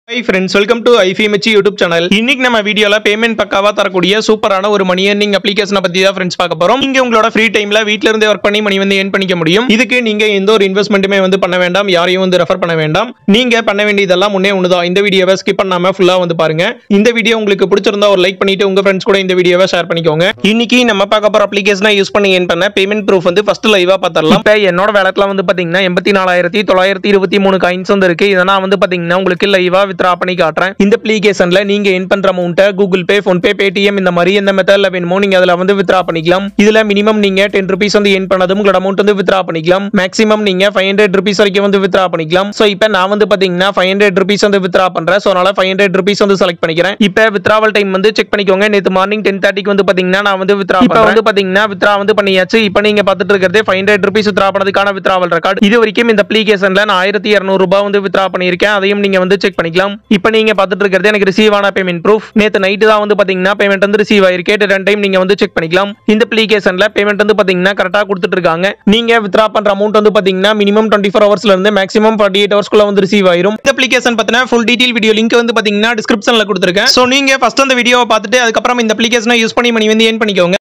high friends welcome to IFMH YouTube channel இன்னைக்கு நம்ம வீடியோல பேமெண்ட் பக்காவா தரக்கூடிய சூப்பரான ஒரு மணி earning அப்ளிகேஷனை பத்தி தான் ஃப்ரெண்ட்ஸ் பார்க்க போறோம் நீங்க உங்களோட ஃப்ரீ டைம்ல வீட்ல இருந்தே ஒர்க் பண்ணி மணி வந்து ஏர்ன் பண்ணிக்க முடியும் இதுக்கு நீங்க எந்த ஒரு இன்வெஸ்ட்மெண்ட்டுமே வந்து பண்ண வேண்டாம் யாரையும் வந்து ரெஃபர் பண்ண வேண்டாம் நீங்க பண்ண வேண்டியதெல்லாம் முன்னே ஒண்ணுதான் இந்த வீடியோவை ஸ்கிப் பண்ணாம ஃபுல்லா வந்து பாருங்க இந்த வீடியோ உங்களுக்கு பிடிச்சிருந்தா ஒரு லைக் பண்ணிட்டு உங்க ஃப்ரெண்ட்ஸ் கூட இந்த வீடியோவை ஷேர் பண்ணிக்கோங்க இன்னைக்கு நம்ம பார்க்க போற அப்ளிகேஷனை யூஸ் பண்ணி ஏர்ன் பண்ண பேமெண்ட் ப்ரூஃப் வந்து ஃபர்ஸ்ட் லைவா பார்த்தரலாம் இப்போ என்னோட வேலட்ல வந்து பாத்தீங்கன்னா எண்பத்தி நாலாயிரத்தி தொள்ளாயிரத்தி இருபத்தி மூணு காயின்ஸ் வந்து இருக்கு இதை நான் வந்து பாத்தீங்கன்னா உங்களுக்கு லைவா வித்ரா பண்ணி காட்டுறேன் இந்த அப்ளிகேஷன்ல நீங்க என் பண்ற அமௌண்ட்டை கூகுள் பே ஃபோன்பே பேடிஎம் இந்த மாதிரி எந்த மெத்தட்ல வேணுமோ நீங்க அதுல வந்து வித்ரா பண்ணிக்கலாம் இதுல மினிமம் நீங்க டென் ருபீஸ் வந்து என் பண்ணதும் உங்களோட அமௌண்ட் வந்து வித்ரா பண்ணிக்கலாம் மேக்ஸிமம் நீங்க ஃபைவ் ஹண்ட்ரட் ருபீஸ் வரைக்கும் வந்து வித்ரா பண்ணிக்கலாம் ஸோ இப்போ நான் வந்து பாத்தீங்கன்னா ஃபைவ் ஹண்ட்ரட் ருபீஸ் வந்து வித்ரா பண்றேன் ஸோ அதனால ஃபைவ் ஹண்ட்ரட் ருபீஸ் வந்து செலக்ட் பண்ணிக்கிறேன் இப்போ வித்ராவல் டைம் வந்து செக் பண்ணிக்கோங்க நேற்று மார்னிங் டென் தேர்ட்டிக்கு வந்து பாத்தீங்கன்னா நான் வந்து வித்ரா இப்போ வந்து பாத்தீங்கன்னா வித்ரா வந்து பண்ணியாச்சு இப்போ நீங்க பார்த்துட்டு இருக்கிறது ஃபைவ் ஹண்ட்ரட் ருபீஸ் வித்ரா பண்ணதுக்கான வித்ராவல் ரெக்கார்ட் இது வரைக்கும் இந்த அப்ளிகேஷன்ல நான் ஆயிரத்தி இரநூறு ரூபாய் வந்து வித்ரா பண்ணியிருக்கேன் அதையும் நீங்க வந்து செக் பண்ணிக்கலாம் இப்போ நீங்க பார்த்துட்டு இருக்கிறது எனக்கு ரிசீவ் ஆன பேமெண்ட் ப்ரூஃப் நேற்று நைட்டு தான் வந்து பாத்தீங்கன்னா பேமெண்ட் வந்து ரிசீவ் ஆயிருக்கு ரெண்டு டைம் நீங்க வந்து செக் பண்ணிக்கலாம் இந்த அப்ளிகேஷன்ல பேமெண்ட் வந்து பாத்தீங்கன்னா கரெக்டா கொடுத்துட்டு இருக்காங்க நீங்க வித்ரா பண்ற அமௌண்ட் வந்து பாத்தீங்கன்னா மினிமம் டுவெண்ட்டி ஃபோர் ஹவர்ஸ்ல இருந்து மேக்ஸிமம் ஃபார்ட்டி எயிட் ஹவர்ஸ்க்குள்ள வந்து ரிசீவ் ஆயிரும் இந்த அப்ளிகேஷன் பத்தின ஃபுல் டீடைல் வீடியோ லிங்க் வந்து பாத்தீங்கன்னா டிஸ்கிரிப்ஷன்ல கொடுத்துருக்கேன் ஸோ நீங்க ஃபர்ஸ்ட் அந்த வீடியோவை பார்த்துட்டு அதுக்கப்புறம் இந்த அப்ளிகேஷனை யூஸ் பண்ணி மணி வந்து ஏன் பண்ணிக்கோங்க